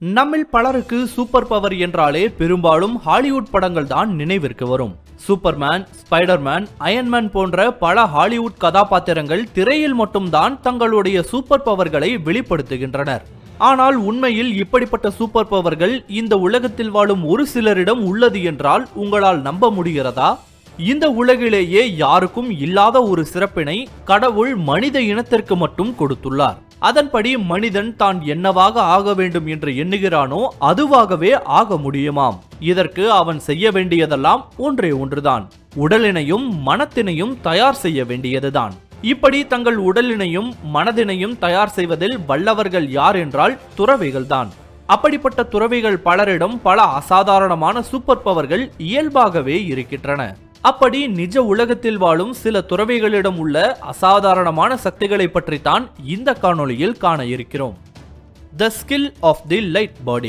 நம்மில் பலருக்கு super power என்றாலே பெரும்பாலும் ஹாலிவுட் படங்கள் தான் நினைவிற்கு வரும் சூப்பர்மேன் ஸ்பைடர்மேன் அயன்மேன் போன்ற பல ஹாலிவுட் கதாபாத்திரங்கள் திரையில் மட்டும்தான் தங்களுடைய சூப்பர் பவர்களை வெளிப்படுத்துகின்றனர் ஆனால் உண்மையில் இப்படிப்பட்ட சூப்பர் பவர்கள் இந்த உலகத்தில் வாழும் ஒரு சிலரிடம் உள்ளது என்றால் உங்களால் நம்ப முடிகிறதா இந்த உலகிலேயே யாருக்கும் இல்லாத ஒரு சிறப்பினை கடவுள் மனித இனத்திற்கு மட்டும் கொடுத்துள்ளார் அதன்படி மனிதன் தான் என்னவாக ஆக வேண்டும் என்று எண்ணுகிறானோ அதுவாகவே ஆக முடியுமாம் இதற்கு அவன் செய்ய வேண்டியதெல்லாம் ஒன்றே ஒன்றுதான் உடலினையும் மனத்தினையும் தயார் செய்ய வேண்டியதுதான் இப்படி தங்கள் உடலினையும் மனதினையும் தயார் செய்வதில் வல்லவர்கள் யார் என்றால் துறவிகள்தான் அப்படிப்பட்ட துறவிகள் பலரிடம் பல அசாதாரணமான சூப்பர் பவர்கள் இயல்பாகவே இருக்கின்றன அப்படி நிஜ உலகத்தில் வாழும் சில துறவிகளிடம் உள்ள அசாதாரணமான சக்திகளை பற்றித்தான் இந்த காணொளியில் காண இருக்கிறோம் the skill of the light body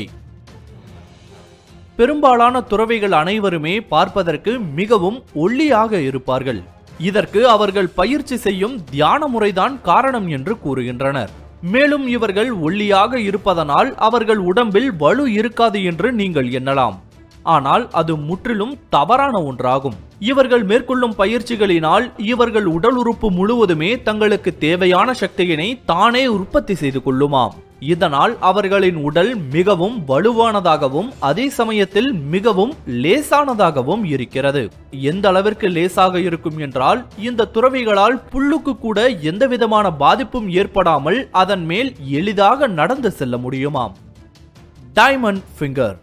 பெரும்பாலான துறவிகள் அனைவருமே பார்ப்பதற்கு மிகவும் ஒல்லியாக இருப்பார்கள் இதற்கு அவர்கள் பயிற்சி செய்யும் தியான முறைதான் காரணம் என்று கூறுகின்றனர் மேலும் இவர்கள் ஒல்லியாக இருப்பதனால் அவர்கள் உடம்பில் வலு இருக்காது என்று நீங்கள் எண்ணலாம் ஆனால் அது முற்றிலும் தவறான ஒன்றாகும் இவர்கள் மேற்கொள்ளும் பயிற்சிகளினால் இவர்கள் உடல் உறுப்பு முழுவதுமே தங்களுக்கு தேவையான சக்தியினை தானே உற்பத்தி செய்து கொள்ளுமாம் இதனால் அவர்களின் உடல் மிகவும் வலுவானதாகவும் அதே சமயத்தில் மிகவும் லேசானதாகவும் இருக்கிறது எந்த அளவிற்கு லேசாக இருக்கும் என்றால் இந்த துறவிகளால் புல்லுக்கு கூட எந்த விதமான பாதிப்பும் ஏற்படாமல் அதன் மேல் எளிதாக நடந்து செல்ல முடியுமாம் டைமண்ட் ஃபிங்கர்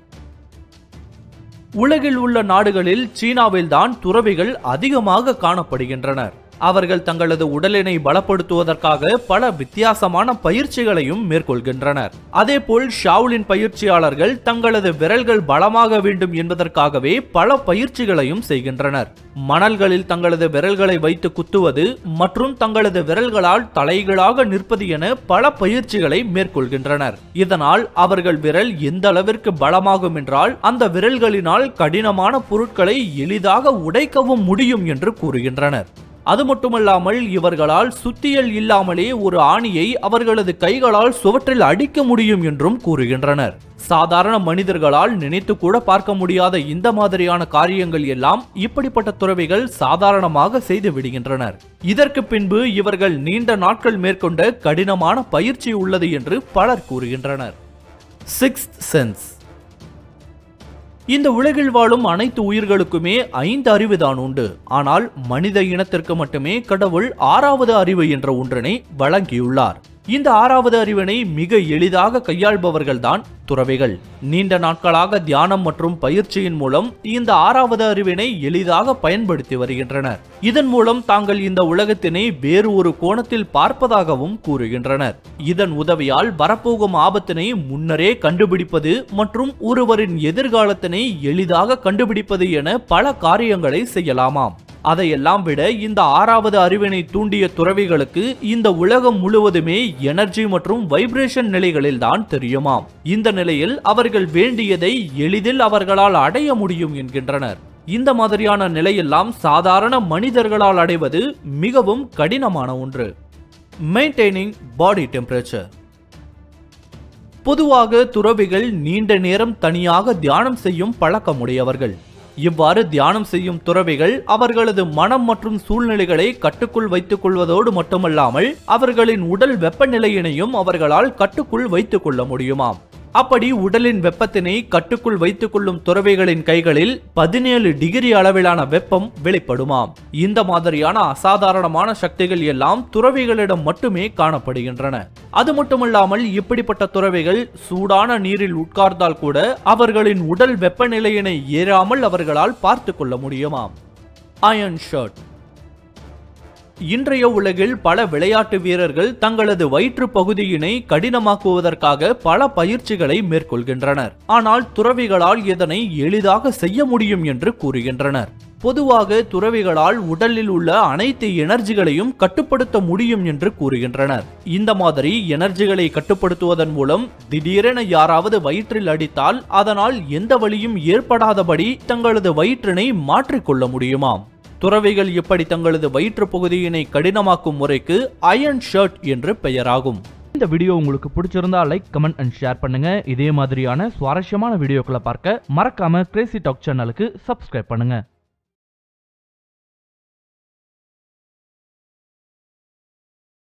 உலகில் உள்ள நாடுகளில் சீனாவில்தான் துறவிகள் அதிகமாக காணப்படுகின்றனர் அவர்கள் தங்களது உடலினை பலப்படுத்துவதற்காக பல வித்தியாசமான பயிற்சிகளையும் மேற்கொள்கின்றனர் அதேபோல் ஷாவுலின் பயிற்சியாளர்கள் தங்களது விரல்கள் பலமாக வேண்டும் என்பதற்காகவே பல பயிற்சிகளையும் செய்கின்றனர் மணல்களில் தங்களது விரல்களை வைத்து குத்துவது மற்றும் தங்களது விரல்களால் தலைகளாக நிற்பது என பல பயிற்சிகளை மேற்கொள்கின்றனர் இதனால் அவர்கள் விரல் எந்த அளவிற்கு பலமாகும் என்றால் அந்த விரல்களினால் கடினமான பொருட்களை எளிதாக உடைக்கவும் முடியும் என்று கூறுகின்றனர் அது மட்டுமல்லாமல் இவர்களால் சுத்தியல் இல்லாமலே ஒரு ஆணியை அவர்களது கைகளால் சுவற்றில் அடிக்க முடியும் என்றும் கூறுகின்றனர் சாதாரண மனிதர்களால் நினைத்து கூட பார்க்க முடியாத இந்த மாதிரியான காரியங்கள் எல்லாம் இப்படிப்பட்ட துறவிகள் சாதாரணமாக செய்து விடுகின்றனர் இதற்கு பின்பு இவர்கள் நீண்ட நாட்கள் மேற்கொண்ட கடினமான பயிற்சி உள்ளது என்று பலர் கூறுகின்றனர் சிக்ஸ்த் சென்ஸ் இந்த உலகில் வாழும் அனைத்து உயிர்களுக்குமே ஐந்து அறிவு தான் உண்டு ஆனால் மனித இனத்திற்கு மட்டுமே கடவுள் ஆறாவது அறிவு என்ற ஒன்றினை வழங்கியுள்ளார் இந்த ஆறாவது அறிவினை மிக எளிதாக கையாள்பவர்கள்தான் துறவிகள் நீண்ட நாட்களாக தியானம் மற்றும் பயிற்சியின் மூலம் இந்த ஆறாவது அறிவினை எளிதாக பயன்படுத்தி வருகின்றனர் இதன் மூலம் தாங்கள் இந்த உலகத்தினை வேறு ஒரு கோணத்தில் பார்ப்பதாகவும் கூறுகின்றனர் இதன் உதவியால் வரப்போகும் ஆபத்தினை முன்னரே கண்டுபிடிப்பது மற்றும் ஒருவரின் எதிர்காலத்தினை எளிதாக கண்டுபிடிப்பது என பல காரியங்களை செய்யலாமாம் அதையெல்லாம் விட இந்த ஆறாவது அறிவினை தூண்டிய துறவிகளுக்கு இந்த உலகம் முழுவதுமே எனர்ஜி மற்றும் வைப்ரேஷன் நிலைகளில் தான் தெரியுமாம் இந்த நிலையில் அவர்கள் வேண்டியதை எளிதில் அவர்களால் அடைய முடியும் என்கின்றனர் இந்த மாதிரியான நிலையெல்லாம் சாதாரண மனிதர்களால் அடைவது மிகவும் கடினமான ஒன்று மெயின்டைனிங் பாடி டெம்பரேச்சர் பொதுவாக துறவிகள் நீண்ட நேரம் தனியாக தியானம் செய்யும் பழக்கமுடையவர்கள் இவ்வாறு தியானம் செய்யும் துறவிகள் அவர்களது மனம் மற்றும் சூழ்நிலைகளை கட்டுக்குள் வைத்துக் கொள்வதோடு மட்டுமல்லாமல் அவர்களின் உடல் வெப்பநிலையினையும் அவர்களால் கட்டுக்குள் வைத்துக் கொள்ள முடியுமாம் அப்படி உடலின் வெப்பத்தினை கட்டுக்குள் வைத்துக் கொள்ளும் துறவிகளின் கைகளில் பதினேழு டிகிரி அளவிலான வெப்பம் வெளிப்படுமாம் இந்த மாதிரியான அசாதாரணமான சக்திகள் எல்லாம் துறவிகளிடம் மட்டுமே காணப்படுகின்றன அது மட்டுமல்லாமல் இப்படிப்பட்ட துறவிகள் சூடான நீரில் உட்கார்ந்தால் கூட அவர்களின் உடல் வெப்பநிலையினை ஏறாமல் அவர்களால் பார்த்து கொள்ள முடியுமாம் அயன் ஷர்ட் இன்றைய உலகில் பல விளையாட்டு வீரர்கள் தங்களது வயிற்று பகுதியினை கடினமாக்குவதற்காக பல பயிற்சிகளை மேற்கொள்கின்றனர் ஆனால் துறவிகளால் இதனை எளிதாக செய்ய முடியும் என்று கூறுகின்றனர் பொதுவாக துறவிகளால் உடலில் உள்ள அனைத்து எனர்ஜிகளையும் கட்டுப்படுத்த முடியும் என்று கூறுகின்றனர் இந்த மாதிரி எனர்ஜிகளை கட்டுப்படுத்துவதன் மூலம் திடீரென யாராவது வயிற்றில் அடித்தால் அதனால் எந்த வழியும் ஏற்படாதபடி தங்களது வயிற்றினை மாற்றிக்கொள்ள முடியுமாம் துறவிகள் இப்படி தங்களது வயிற்று பகுதியினை கடினமாக்கும் முறைக்கு அயன் ஷர்ட் என்று பெயராகும் இந்த வீடியோ உங்களுக்கு பிடிச்சிருந்தா லைக் கமெண்ட் அண்ட் ஷேர் பண்ணுங்க இதே மாதிரியான சுவாரஸ்யமான வீடியோக்களை பார்க்க மறக்காம கிரேசி டாக் சேனலுக்கு சப்ஸ்கிரைப் பண்ணுங்க